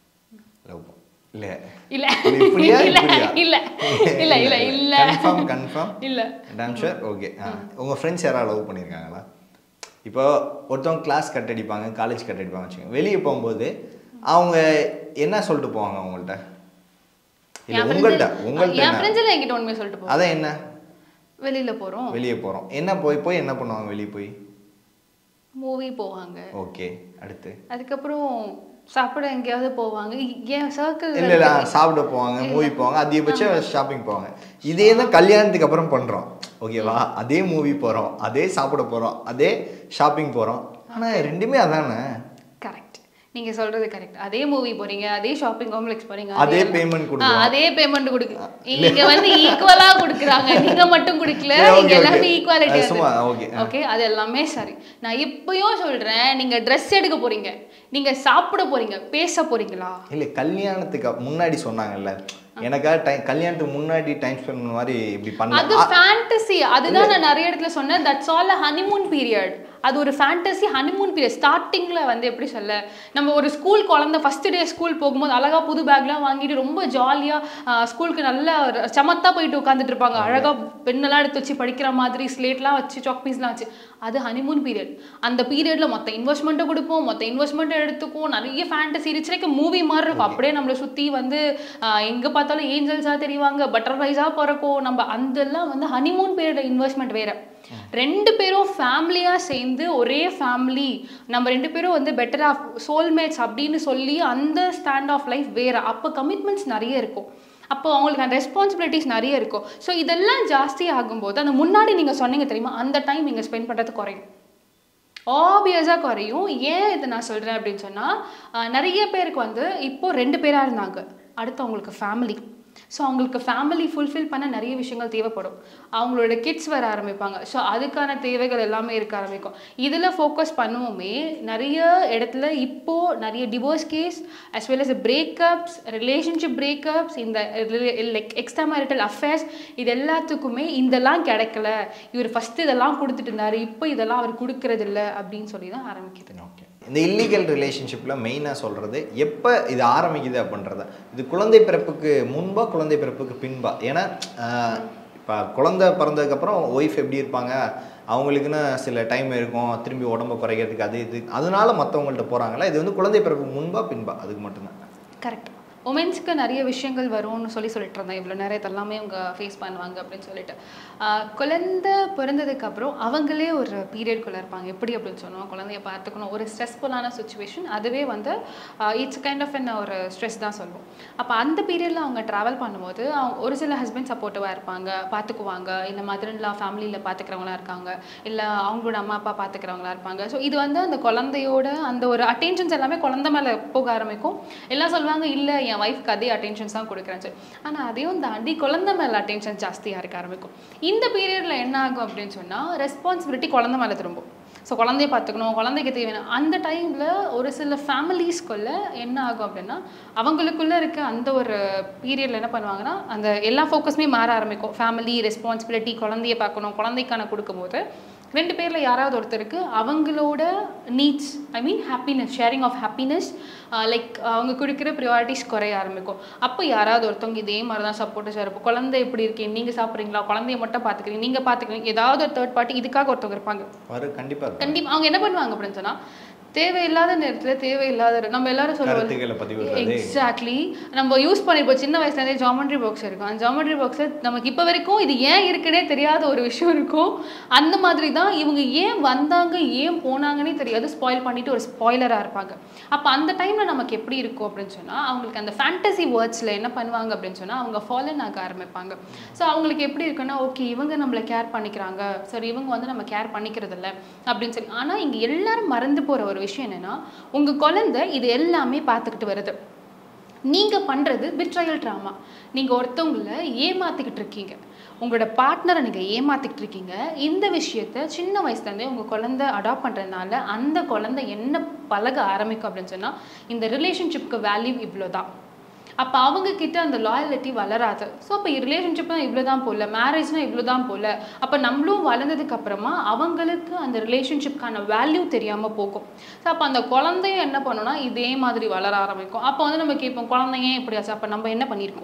லவ் இல்லை இல்ல இது இப்படியா, இல்ல இப்படியா? இல்ல இல்ல இல்ல இல்ல கன்ஃபார்ம் கன்ஃபார்ம் இல்ல டாம் ஷூர் ஓகே உங்கள் ஃப்ரெண்ட்ஸ் யாராவது லவ் பண்ணியிருக்காங்களா இப்போ ஒருத்தவங்க கிளாஸ் கட் அடிப்பாங்க காலேஜ் கட் அடிப்பாங்க வச்சுக்கோங்க வெளியே போகும்போது அவங்க என்ன சொல்லிட்டு போவாங்க அவங்கள்ட்ட இல்லை என் உங்கள்கிட்ட friends- உங்கள்கிட்ட என் என்ன ஃப்ரெண்ட்ஸ் எல்லாம் என்கிட்ட உண்மையை சொல்லிட்டு போவோம் அதான் என்ன வெளியில போறோம் வெளியே போகிறோம் என்ன போய் போய் என்ன பண்ணுவாங்க வெளியே போய் மூவி போவாங்க ஓகே அடுத்து அதுக்கப்புறம் சாப்பிட எங்கேயாவது போவாங்க ஏன் சர்க்கிள் இல்ல இல்ல சாப்பிட போவாங்க மூவி போவாங்க அதிகபட்சம் ஷாப்பிங் போவாங்க இதே தான் கல்யாணத்துக்கு அப்புறம் பண்றோம் ஓகேவா அதே மூவி போறோம் அதே சாப்பிட போறோம் அதே ஷாப்பிங் போறோம் ஆனா ரெண்டுமே அதானே கரெக்ட் நீங்க சொல்றது கரெக்ட் அதே மூவி போறீங்க அதே ஷாப்பிங் காம்ப்ளெக்ஸ் போறீங்க அதே எல்லாம்- payment ஆ, கொடுக்குறோம். அதே பேமெண்ட் கொடுக்கு இங்க வந்து ஈக்குவலா கொடுக்குறாங்க நீங்க மட்டும் குடுக்கல சரி, okay, இங்க எல்லாமே okay. ஈக்குவாலிட்டி அது சும்மா, okay. ஓகே அது எல்லாமே சரி நான் இப்பயும் சொல்றேன் நீங்க ட்ரெஸ் எடுக்க போறீங்க நீங்க சாப்பிட போறீங்க பேச போறீங்களா இல்ல கல்யாணத்துக்கு அப்~ முன்னாடி சொன்னாங்கல்ல எனக்காக டைம் கல்யாணத்துக்கு முன்னாடி டைம் ஸ்பெண்ட் பண்ண மாதிரி இப்படி அது பண்ண ஃபேண்டசி அதுதான் நான் நிறைய இடத்துல சொன்னேன் that's all a honeymoon period அது ஒரு ஃபேண்டசி ஹனிமூன் பீரியட் ஸ்டார்டிங்ல வந்து எப்படி சொல்ல நம்ம ஒரு ஸ்கூல் குழந்தை ஃபர்ஸ்ட் டே ஸ்கூல் போகும்போது அழகா புது பேக்லாம் வாங்கிட்டு ரொம்ப ஜாலியா ஸ்கூலுக்கு நல்லா ஒரு சமத்தா போயிட்டு உட்காந்துட்டு இருப்பாங்க அழகா பெண்ணெல்லாம் எடுத்து வச்சு படிக்கிற மாதிரி ஸ்லேட்லாம் வச்சு சாக் பீஸ்லாம் வச்சு அது ஹனிமூன் பீரியட் அந்த பீரியட்ல மொத்த இன்வெஸ்ட்மெண்ட்டை கொடுப்போம் மொத்த இன்வெஸ்ட்மெண்ட்டை எடுத்துக்கும் நிறைய ஃபேண்டசி இட்ஸ் லைக் மூவி மாதிரி இருக்கும் அப்படியே நம்மளை சுத்தி வந்து ஆஹ், எங்க பார்த்தாலும் ஏஞ்சல்ஸா தெரிவாங்க பட்டர்ஃப்ளைஸா பிறக்கும் நம்ம அதெல்லாம் வந்து ஹனிமூன் பீரியட் இன்வெஸ்ட்மெண்ட் வேற ரெண்டு பேரும் ஃபேமிலியா சேர்ந்து ஒரே ஃபேமிலி நம்ம ரெண்டு பேரும் வந்து பெட்டர் ஆஃப் சோல்மேட்ஸ் அப்படின்னு சொல்லி அந்த ஸ்டாண்ட் ஆஃப் லைஃப் வேற அப்போ கமிட்மெண்ட்ஸ் நிறைய இருக்கும் அப்போ அவங்களுக்கு அந்த ரெஸ்பான்சிபிலிட்டிஸ் நிறைய இருக்கும் ஸோ இதெல்லாம் ஜாஸ்தி ஆகும்போது அந்த முன்னாடி நீங்க சொன்னீங்க தெரியுமா அந்த டைம் நீங்க ஸ்பெண்ட் பண்றது குறையும் ஆப்வியஸாக குறையும் ஏன் இதை நான் சொல்கிறேன் அப்படின்னு சொன்னால் நிறைய பேருக்கு வந்து இப்போ ரெண்டு பேராக இருந்தாங்க அடுத்து அவங்களுக்கு ஃபேமிலி ஸோ அவங்களுக்கு ஃபேமிலி ஃபுல்ஃபில் பண்ண நிறைய விஷயங்கள் தேவைப்படும் அவங்களோட கிட்ஸ் வர ஆரம்பிப்பாங்க ஸோ அதுக்கான தேவைகள் எல்லாமே இருக்க ஆரம்பிக்கும் இதில் ஃபோக்கஸ் பண்ணுவோமே நிறைய இடத்துல இப்போ நிறைய divorce case as well as breakups relationship breakups இந்த லைக் எக்ஸ்ட்ரா மேரிட்டல் அஃபேர்ஸ் இது எல்லாத்துக்குமே இதெல்லாம் கிடைக்கல இவர் ஃபர்ஸ்ட் இதெல்லாம் கொடுத்துட்டு இருந்தாரு இப்போ இதெல்லாம் அவர் கொடுக்கறது இல்ல அப்படின்னு சொல்லி தான் ஆரம்பிக்குது ஓகே இந்த இல்லீகல் ரிலேஷன்ஷிப்பில் மெயினாக சொல்கிறது எப்போ இது ஆரம்பிக்குது அப்படின்றத இது குழந்தை பிறப்புக்கு முன்பா குழந்தை பிறப்புக்கு பின்பா ஏன்னா இப்போ குழந்தை பிறந்ததுக்கப்புறம் ஒய்ஃப் எப்படி இருப்பாங்க அவங்களுக்குன்னு சில டைம் இருக்கும் திரும்பி உடம்ப குறைக்கிறதுக்கு அது இது அதனால மற்றவங்கள்ட்ட போகிறாங்களா இது வந்து குழந்தை பிறப்புக்கு முன்பா பின்பா அதுக்கு மட்டும்தான் கரெக்ட் உமன்ஸ்க்கு நிறைய விஷயங்கள் வரும்னு சொல்லி சொல்லிட்டு இருந்தேன் இவ்வளோ நிறைய இதெல்லாமே அவங்க ஃபேஸ் பண்ணுவாங்க அப்படின்னு சொல்லிட்டு ஆஹ் குழந்தை பிறந்ததுக்கு அப்புறம் அவங்களே ஒரு பீரியட்குள்ளே இருப்பாங்க எப்படி அப்படின்னு சொன்னோம் குழந்தைய பார்த்துக்கணும் ஒரு ஸ்ட்ரெஸ்ஃபுல்லான சுச்சுவேஷன் அதுவே வந்து இட்ஸ் கைண்ட் ஆஃப் என்ன ஒரு ஸ்ட்ரெஸ் தான் சொல்லுவோம் அப்போ அந்த பீரியடில் அவங்க ட்ராவல் பண்ணும்போது அவங்க ஒரு சில ஹஸ்பண்ட் சப்போர்ட்டிவாக இருப்பாங்க பார்த்துக்குவாங்க இல்லை மதர்ன்லா ஃபேமிலியில் பார்த்துக்கிறவங்களா இருக்காங்க இல்லை அவங்களோட அம்மா அப்பா பார்த்துக்கிறவங்களா இருப்பாங்க ஸோ இது வந்து அந்த குழந்தையோட அந்த ஒரு அட்டென்ஷன்ஸ் எல்லாமே குழந்தை மேலே போக ஆரம்பிக்கும் எல்லாம் சொல்லுவாங்க இல்லை என் ஒய்ஃப்க்கு அதே அட்டென்ஷன்ஸ் தான் கொடுக்குறேன் சொல்லி ஆனால் அதையும் தாண்டி குழந்தை மேலே அட்டென்ஷன் ஜாஸ்தியாக இருக்க ஆரம்பிக்கும் இந்த பீரியடில் என்ன ஆகும் அப்படின்னு சொன்னால் ரெஸ்பான்சிபிலிட்டி குழந்தை மேலே திரும்பும் ஸோ குழந்தைய பார்த்துக்கணும் குழந்தைக்கு தேவையான அந்த டைமில் ஒரு சில ஃபேமிலிஸ்குள்ள என்ன ஆகும் அப்படின்னா அவங்களுக்குள்ள இருக்க அந்த ஒரு பீரியடில் என்ன பண்ணுவாங்கன்னா அந்த எல்லா ஃபோக்கஸுமே மாற ஆரம்பிக்கும் ஃபேமிலி ரெஸ்பான்சிபிலிட்டி குழந்தைய பார்க்கணும் குழந்தைக்கான கொடுக்கும்போது ரெண்டு பேரில் யாராவது ஒருத்தருக்கு அவங்களோட needs I mean happiness sharing of happiness like அவங்க கொடுக்குற ப்ரியாரிட்டிஸ் குறைய ஆரம்பிக்கும் அப்போ யாராவது ஒருத்தவங்க இதே மாதிரி தான் சப்போர்ட்டிஸாக இருக்கும் குழந்தை எப்படி இருக்கீங்க நீங்கள் சாப்பிட்றீங்களா குழந்தைய மட்டும் பார்த்துக்கிறீங்க நீங்கள் பார்த்துக்கிறீங்க ஏதாவது ஒரு தேர்ட் பார்ட்டி இதுக்காக ஒருத்தவங்க இருப்பாங்க வரும் கண்டிப்பாக இருக்கும் கண்டிப்பா அவங்க என்ன பண்ணுவாங்க அப்படின்னு சொன்னா தேவையில்லாத நேரத்துல தேவையில்லாத நம்ம எல்லாரும் சொல்லுவோம் கருத்துக்களை பதிவிடுறது எக்ஸாக்ட்லி நம்ம யூஸ் பண்ணிருப்போம் சின்ன வயசுல இருந்தே ஜாமெட்ரி பாக்ஸ் இருக்கும் அந்த ஜாமெட்ரி பாக்ஸ் நமக்கு இப்போ வரைக்கும் இது ஏன் இருக்குன்னே தெரியாத ஒரு விஷயம் இருக்கும் அந்த மாதிரி தான் இவங்க ஏன் வந்தாங்க ஏன் போனாங்கன்னே தெரியாது ஸ்பாயில் பண்ணிட்டு ஒரு ஸ்பாய்லரா இருப்பாங்க அப்போ அந்த டைம்ல நமக்கு எப்படி இருக்கும் அப்படின்னு சொன்னா அவங்களுக்கு அந்த ஃபேண்டசி வேர்ட்ஸ்ல என்ன பண்ணுவாங்க அப்படின்னு சொன்னா அவங்க ஃபாலன் ஆக ஆரம்பிப்பாங்க ஸோ அவங்களுக்கு எப்படி இருக்குன்னா ஓகே இவங்க நம்மளை கேர் பண்ணிக்கிறாங்க சரி இவங்க வந்து நம்ம கேர் பண்ணிக்கிறது இல்ல அப்படின்னு சொல்லி ஆனா இங்க எல்லாரும் மறந்து போற ஒரு விஷயம் என்னன்னா உங்க குழந்தை இது எல்லாமே பார்த்துக்கிட்டு வருது நீங்க பண்றது பிட்ரையல் ட்ராமா நீங்க ஒருத்தவங்கள ஏமாத்திக்கிட்டு இருக்கீங்க உங்களோட பார்ட்னரை நீங்க ஏமாத்திக்கிட்டு இருக்கீங்க இந்த விஷயத்த சின்ன வயசுலேருந்தே உங்க குழந்தை அடாப்ட் பண்றதுனால அந்த குழந்தை என்ன பழக ஆரம்பிக்கும் அப்படின்னு சொன்னா இந்த ரிலேஷன்ஷிப்க்கு வேல்யூ இவ்வளோதான் அப்போ அவங்க கிட்ட அந்த லாயலிட்டி வளராது ஸோ அப்போ ரிலேஷன்ஷிப்னா இவ்வளோ தான் போல மேரேஜ்னா இவ்வளோ தான் போல அப்போ நம்மளும் வளர்ந்ததுக்கு அப்புறமா அவங்களுக்கு அந்த ரிலேஷன்ஷிப்க்கான வேல்யூ தெரியாமல் போகும் ஸோ அப்போ அந்த குழந்தைய என்ன பண்ணுன்னா இதே மாதிரி வளர ஆரம்பிக்கும் அப்போ வந்து நம்ம கேட்போம் குழந்தைங்க இப்படி ஆச்சு அப்போ நம்ம என்ன பண்ணியிருக்கோம்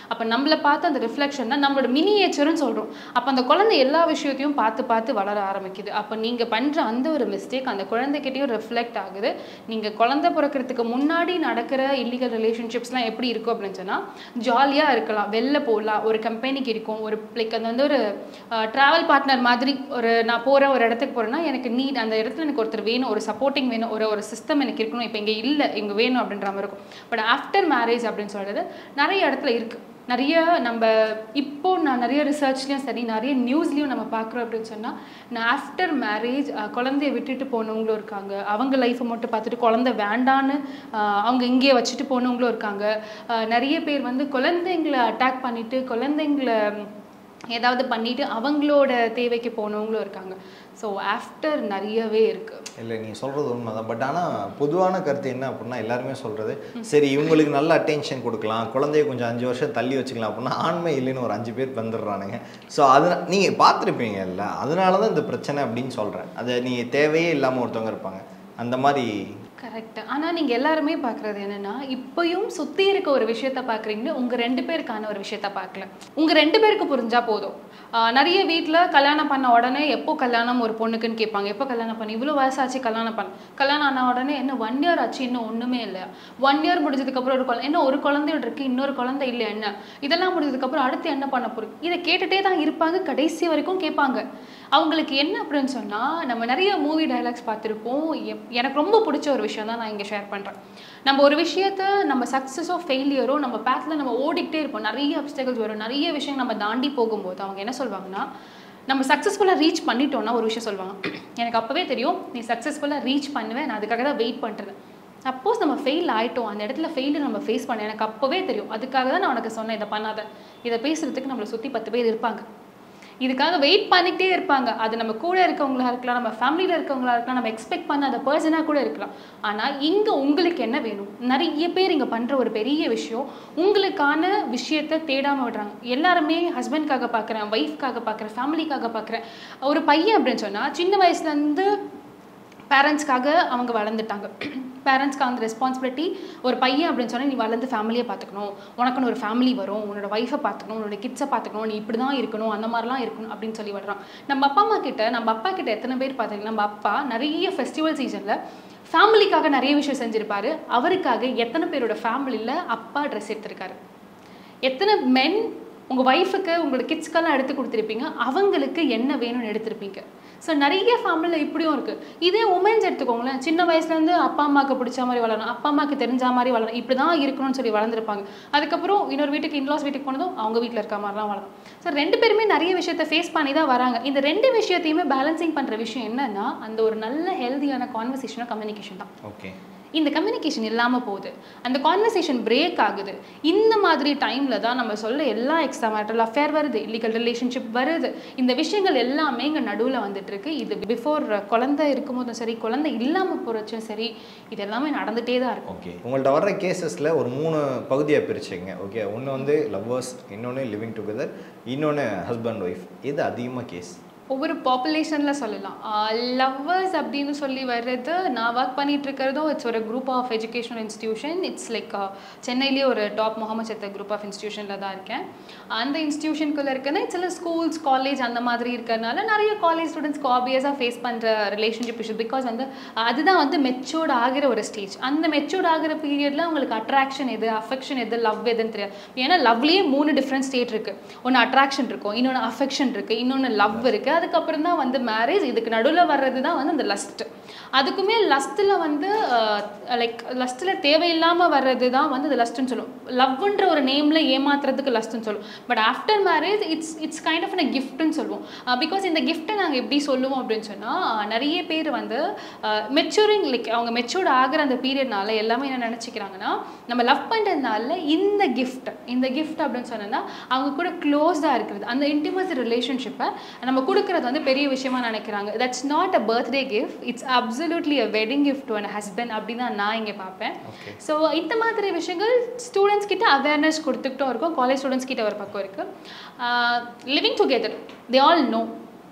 அப்போ நம்மளை பார்த்து அந்த ரிஃப்ளெக்ஷன் தான் நம்மளோட மினியேச்சர்னு சொல்கிறோம் அப்போ அந்த குழந்தை எல்லா விஷயத்தையும் பார்த்து பார்த்து வளர ஆரம்பிக்குது அப்போ நீங்கள் பண்ணுற அந்த ஒரு மிஸ்டேக் அந்த குழந்தைகிட்டயும் ரிஃப்ளெக்ட் ஆகுது நீங்கள் குழந்தை பிறக்கிறதுக்கு முன்னாடி நடக்கிற இல்லீகல் ரிலேஷன்ஷிப்ஸ்லாம் எப்படி இருக்கும் அப்படின்னு சொன்னால் ஜாலியாக இருக்கலாம் வெளில போகலாம் ஒரு கம்பெனிக்கு இருக்கும் ஒரு லைக் அந்த வந்து ஒரு ட்ராவல் பார்ட்னர் மாதிரி ஒரு நான் போகிற ஒரு இடத்துக்கு போகிறேன்னா எனக்கு நீட் அந்த இடத்துல எனக்கு ஒருத்தர் வேணும் ஒரு சப்போர்ட்டிங் வேணும் ஒரு ஒரு சிஸ்டம் எனக்கு இருக்கணும் இப்போ இங்கே இல்லை இங்கே வேணும் அப்படின்ற மாதிரி இருக்கும் பட் ஆஃப்டர் மேரேஜ் அப்படின்னு சொல்கிறது நிறைய இடத்துல இருக்குது நிறைய நம்ம இப்போ நான் நிறைய ரிசர்ச்லேயும் சரி நிறைய நியூஸ்லேயும் நம்ம பார்க்குறோம் அப்படின்னு சொன்னால் நான் ஆஃப்டர் மேரேஜ் குழந்தைய விட்டுட்டு போனவங்களும் இருக்காங்க அவங்க லைஃப்பை மட்டும் பார்த்துட்டு குழந்தை வேண்டான்னு ஆஹ் அவங்க இங்கேயே வச்சுட்டு போனவங்களும் இருக்காங்க ஆஹ் நிறைய பேர் வந்து குழந்தைங்களை அட்டாக் பண்ணிட்டு குழந்தைங்களை ஏதாவது பண்ணிட்டு அவங்களோட தேவைக்கு போனவங்களும் இருக்காங்க ஸோ ஆஃப்டர் நிறையவே இருக்கு இல்லை நீங்கள் சொல்கிறது உண்மைதான் பட் ஆனால் பொதுவான கருத்து என்ன அப்படின்னா எல்லாருமே சொல்கிறது சரி இவங்களுக்கு நல்ல அட்டென்ஷன் கொடுக்கலாம் குழந்தைய கொஞ்சம் அஞ்சு வருஷம் தள்ளி வச்சுக்கலாம் அப்படின்னா ஆண்மை இல்லைன்னு ஒரு அஞ்சு பேர் வந்துடுறானுங்க ஸோ அது நீங்கள் பார்த்துருப்பீங்கல்ல அதனால தான் இந்த பிரச்சனை அப்படின்னு சொல்கிறேன் அதை நீங்கள் தேவையே இல்லாமல் ஒருத்தவங்க இருப்பாங்க அந்த மாதிரி கரெக்ட் ஆனால் நீங்கள் எல்லாருமே பார்க்குறது என்னென்னா இப்போயும் சுற்றி இருக்க ஒரு விஷயத்த பார்க்குறீங்கன்னு உங்கள் ரெண்டு பேருக்கான ஒரு விஷயத்த பார்க்கல உங்கள் ரெண்டு பேருக்கு புரிஞ்சா போதும் ஆஹ் நிறைய வீட்டில் கல்யாணம் பண்ண உடனே எப்போ கல்யாணம் ஒரு பொண்ணுக்குன்னு கேட்பாங்க எப்போ கல்யாணம் பண்ணி இவ்வளோ வயசாச்சு கல்யாணம் பண்ண கல்யாணம் ஆன உடனே என்ன ஒன் இயர் ஆச்சு இன்னும் ஒன்றுமே இல்லையா ஒன் இயர் முடிஞ்சதுக்கப்புறம் ஒரு குழந்தை என்ன ஒரு குழந்தையோட இருக்கு இன்னொரு குழந்தை இல்லை என்ன இதெல்லாம் முடிஞ்சதுக்கப்புறம் அடுத்து என்ன பண்ண போறோம் இதை கேட்டுட்டே தான் இருப்பாங்க கடைசி வரைக்கும் கேட்பாங்க அவங்களுக்கு என்ன அப்படின்னு சொன்னால் நம்ம நிறைய மூவி டைலாக்ஸ் பார்த்துருப்போம் எப்- எனக்கு ரொம்ப பிடிச்ச ஒரு விஷயம் தான் நான் இங்கே ஷேர் பண்ணுறேன் நம்ம ஒரு விஷயத்த நம்ம சக்ஸஸோ ஃபெயிலியரோ நம்ம பேத்தில் நம்ம ஓடிக்கிட்டே இருப்போம் நிறைய அப்டகல்ஸ் வரும் நிறைய விஷயம் நம்ம தாண்டி போகும்போது அவங்க என்ன சொல்லுவாங்கன்னா நம்ம சக்ஸஸ்ஃபுல்லாக ரீச் பண்ணிட்டோம்னா ஒரு விஷயம் சொல்லுவாங்க எனக்கு அப்போவே தெரியும் நீ சக்ஸஸ்ஃபுல்லாக ரீச் பண்ணுவேன் நான் அதுக்காக தான் வெயிட் பண்ணுறேன் சப்போஸ் நம்ம ஃபெயில் ஆயிட்டோம் அந்த இடத்துல ஃபெயிலியர் நம்ம ஃபேஸ் பண்ண எனக்கு அப்போவே தெரியும் அதுக்காக தான் நான் உனக்கு சொன்னேன் இதை பண்ணாத இதை பேசுறதுக்கு நம்மளை சுற்றி பத்து பேர் இருப்பாங்க இதுக்காக வெயிட் பண்ணிக்கிட்டே இருப்பாங்க அது நம்ம கூட இருக்கவங்களா இருக்கலாம் நம்ம ஃபேமிலியில் இருக்கவங்களா இருக்கலாம் நம்ம எக்ஸ்பெக்ட் பண்ணாத பர்சனாக கூட இருக்கலாம் ஆனால் இங்கே உங்களுக்கு என்ன வேணும் நிறைய பேர் இங்கே பண்ணுற ஒரு பெரிய விஷயம் உங்களுக்கான விஷயத்தை தேடாமல் விடுறாங்க எல்லாருமே ஹஸ்பண்ட்காக பார்க்குறேன் ஒய்ஃப்காக பார்க்குறேன் ஃபேமிலிக்காக பார்க்குறேன் ஒரு பையன் அப்படின்னு சொன்னால் சின்ன வயசுலேருந்து பேரண்ட்ஸ்க்காக அவங்க வளர்ந்துட்டாங்க பேரண்ட்ஸ்க்கு அந்த ரெஸ்பான்சிபிலிட்டி ஒரு பையன் அப்படின்னு சொன்னால் நீ வளர்ந்து ஃபேமிலியை பார்த்துக்கணும் உனக்குன்னு ஒரு ஃபேமிலி வரும் உன்னோட ஒய்ஃபை பார்த்துக்கணும் உன்னோட கிட்ஸை பார்த்துக்கணும் நீ இப்படி தான் இருக்கணும் அந்த மாதிரிலாம் இருக்கணும் அப்படின்னு சொல்லி வர்றான் நம்ம அப்பா அம்மா கிட்ட நம்ம அப்பா கிட்ட எத்தனை பேர் பார்த்தீங்கன்னா நம்ம அப்பா நிறைய ஃபெஸ்டிவல் சீசனில் ஃபேமிலிக்காக நிறைய விஷயம் செஞ்சுருப்பாரு அவருக்காக எத்தனை பேரோட ஃபேமிலியில் அப்பா ட்ரெஸ் எடுத்திருக்காரு எத்தனை மென் உங்கள் ஒய்ஃபுக்கு உங்களோட கிட்ஸ்க்கெல்லாம் எடுத்து கொடுத்துருப்பீங்க அவங்களுக்கு என்ன வேணும்னு எடுத்திருப்பீங்க ஸோ நிறைய ஃபேமிலியில் இப்படியும் இருக்குது இதே உமன்ஸ் எடுத்துக்கோங்களேன் சின்ன வயசுலேருந்து அப்பா அம்மாவுக்கு பிடிச்ச மாதிரி வளரணும் அப்பா அம்மாவுக்கு தெரிஞ்ச மாதிரி வளரணும் இப்படி தான் இருக்கணும்னு சொல்லி வளர்ந்துருப்பாங்க அதுக்கப்புறம் இன்னொரு வீட்டுக்கு இன்லாஸ் வீட்டுக்கு போனதும் அவங்க வீட்டில் இருக்க மாதிரிலாம் வளரும் ஸோ ரெண்டு பேருமே நிறைய விஷயத்த ஃபேஸ் பண்ணி தான் வராங்க இந்த ரெண்டு விஷயத்தையுமே பேலன்சிங் பண்ணுற விஷயம் என்னன்னா அந்த ஒரு நல்ல ஹெல்தியான கான்வர்சேஷனாக கம்யூனிகேஷன் தான் ஓகே இந்த கம்யூனிகேஷன் இல்லாமல் போகுது அந்த கான்வர்சேஷன் பிரேக் ஆகுது இந்த மாதிரி டைமில் தான் நம்ம சொல்ல எல்லா எக்ஸ்ட்ரா மேட்டல் அஃபேர் வருது இல்லீகல் ரிலேஷன்ஷிப் வருது இந்த விஷயங்கள் எல்லாமே இங்கே நடுவில் வந்துட்டு இருக்கு இது பிஃபோர் குழந்தை இருக்கும்போதும் சரி குழந்தை இல்லாமல் போகிறச்சும் சரி இது எல்லாமே நடந்துகிட்டே தான் இருக்கும் ஓகே உங்கள்ட்ட வர்ற கேசஸில் ஒரு மூணு பகுதியாக பிரிச்சுங்க ஓகே ஒன்று வந்து லவ்வர்ஸ் இன்னொன்று லிவிங் டுகெதர் இன்னொன்று ஹஸ்பண்ட் ஒய்ஃப் இது அதிகமாக கேஸ் ஒவ்வொரு பாப்புலேஷனில் சொல்லலாம் லவ்வர்ஸ் அப்படின்னு சொல்லி வர்றது நான் ஒர்க் பண்ணிட்டு இருக்கிறதும் இட்ஸ் ஒரு group of educational institution it's like சென்னையிலேயே ஒரு டாப் முகமது சத்த குரூப் ஆஃப் இன்ஸ்டியூஷனில் தான் இருக்கேன் அந்த இன்ஸ்டியூஷனுக்குள்ளே இருக்குன்னா சில ஸ்கூல்ஸ் காலேஜ் அந்த மாதிரி இருக்கிறதுனால நிறைய காலேஜ் ஸ்டூடெண்ட்ஸ்க்கு ஆப்வியஸாக ஃபேஸ் பண்ணுற ரிலேஷன்ஷிப் இஷ்யூ பிகாஸ் வந்து அதுதான் வந்து மெச்சூர்ட் ஆகிற ஒரு ஸ்டேஜ் அந்த மெச்சூர்ட் ஆகிற பீரியடில் உங்களுக்கு அட்ராக்ஷன் எது அஃபெக்ஷன் எது லவ் எதுன்னு தெரியாது ஏன்னா லவ்லேயே மூணு டிஃப்ரெண்ட் ஸ்டேட் இருக்குது ஒன்று அட்ராக்ஷன் இருக்கும் இன்னொன்று அஃபெக்ஷன் இருக்குது இன்னொன்று லவ் இருக்குது அதுக்கப்புறம் தான் வந்து மேரேஜ் இதுக்கு நடுவில் வர்றது தான் வந்து அந்த லஸ்ட் அதுக்குமே லஸ்ட்டில் வந்து லைக் லஸ்ட்டில் தேவையில்லாமல் வர்றது தான் வந்து அது லஸ்ட்டுன்னு சொல்லும் லவ்ன்ற ஒரு நேமில் ஏமாத்துறதுக்கு லஸ்ட்டுன்னு சொல்லும் but after marriage it's it's kind of a கிஃப்ட்னு சொல்லுவோம் பிகாஸ் இந்த கிஃப்ட்டை நாங்கள் எப்படி சொல்லுவோம் அப்படின்னு சொன்னால் நிறைய பேர் வந்து மெச்சூரிங் லைக் அவங்க மெச்சூர்ட் ஆகிற அந்த பீரியட்னால எல்லாமே என்ன நினச்சிக்கிறாங்கன்னா நம்ம லவ் பண்ணுறதுனால இந்த கிஃப்ட் இந்த கிஃப்ட் அப்படின்னு சொன்னோன்னா அவங்க கூட க்ளோஸ்டாக இருக்கிறது அந்த இன்டிமசி ரிலேஷன்ஷிப்பை நம்ம கொடுக்குறது வந்து பெரிய விஷயமா நினைக்கிறாங்க that's not a birthday gift it's absolutely a wedding gift to an husband அப்படி தான் நான் இங்கே பார்ப்பேன் ஓகே ஸோ இந்த மாதிரி விஷயங்கள் ஸ்டூடெண்ட்ஸ் கிட்ட அவேர்னஸ் கொடுத்துக்கிட்டும் இருக்கும் காலேஜ் ஸ்டூடெண்ட்ஸ் கிட்ட ஒரு பக்கம் இருக்குது living together they all know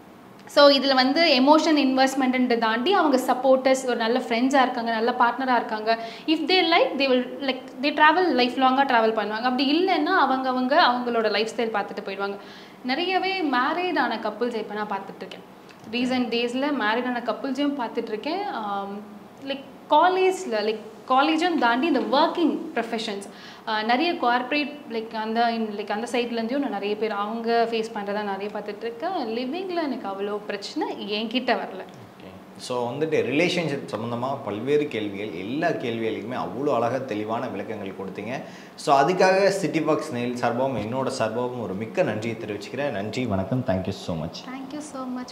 so இதில் வந்து எமோஷன் இன்வெஸ்ட்மெண்ட்டு தாண்டி அவங்க சப்போர்ட்டர்ஸ் ஒரு நல்ல ஃப்ரெண்ட்ஸாக இருக்காங்க நல்ல பார்ட்னராக இருக்காங்க if they like they will like they travel life லாங்காக ட்ராவல் பண்ணுவாங்க அப்படி இல்லைன்னா அவங்க அவங்க அவங்களோட லைஃப் ஸ்டைல் பார்த்துட்டு போயிடுவாங்க நிறையவே மேரீட் ஆன கப்புள்ஸ் இப்போ நான் பார்த்துட்ருக்கேன் ரீசன்ட் டேஸில் மேரீட் ஆன கப்புள்ஸையும் பார்த்துட்ருக்கேன் லைக் காலேஜில் லைக் காலேஜும் தாண்டி இந்த ஒர்க்கிங் ப்ரொஃபஷன்ஸ் நிறைய கார்ப்பரேட் லைக் அந்த லைக் அந்த சைட்லேருந்தையும் நான் நிறைய பேர் அவங்க ஃபேஸ் பண்ணுறதா நிறைய பார்த்துட்டு இருக்கேன் லிவிங்கில் எனக்கு அவ்வளோ பிரச்சனை என்கிட்ட வரல ஓகே ஸோ வந்துட்டு ரிலேஷன்ஷிப் சம்மந்தமாக பல்வேறு கேள்விகள் எல்லா கேள்விகளுக்குமே அவ்வளோ அழகாக தெளிவான விளக்கங்கள் கொடுத்தீங்க ஸோ அதுக்காக சிட்டி பாக்ஸ் நெயில் சார்பாகவும் என்னோட சார்பாகவும் ஒரு மிக்க நன்றியை தெரிவிச்சுக்கிறேன் நன்றி வணக்கம் thank you so much thank you so much